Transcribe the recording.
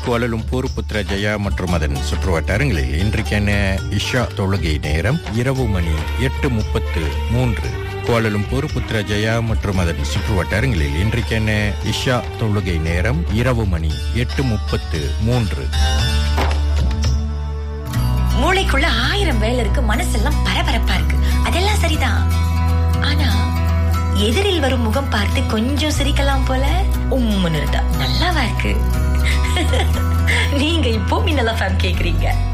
கோலலும்பூர் புத்ரஜயா மற்றும் அதன் சுற்றுவட்டாரங்களில் இன்றைக்கான இஷா தொழுகை நேரம் இரவு மணி எட்டு முப்பத்து மூன்று கோலலும்பூர் புத்ரஜயா மற்றும் அதன் சுற்றுவட்டாரங்களில் இன்றைக்கான இஷா தொழுகை நேரம் இரவு மணி எட்டு முப்பத்து மூன்று மூளைக்குள்ள ஆயிரம் வேலை இருக்கு மனசெல்லாம் பரபரப்பா இருக்கு அதெல்லாம் சரிதான் ஆனா எதிரில் வரும் முகம் பார்த்து கொஞ்சம் சிரிக்கலாம் போல உம்முன்னு இருந்தா நல்லாவா இருக்கு நீங்க இப்போ மின்னலா ஃபேம் கேக்குறீங்க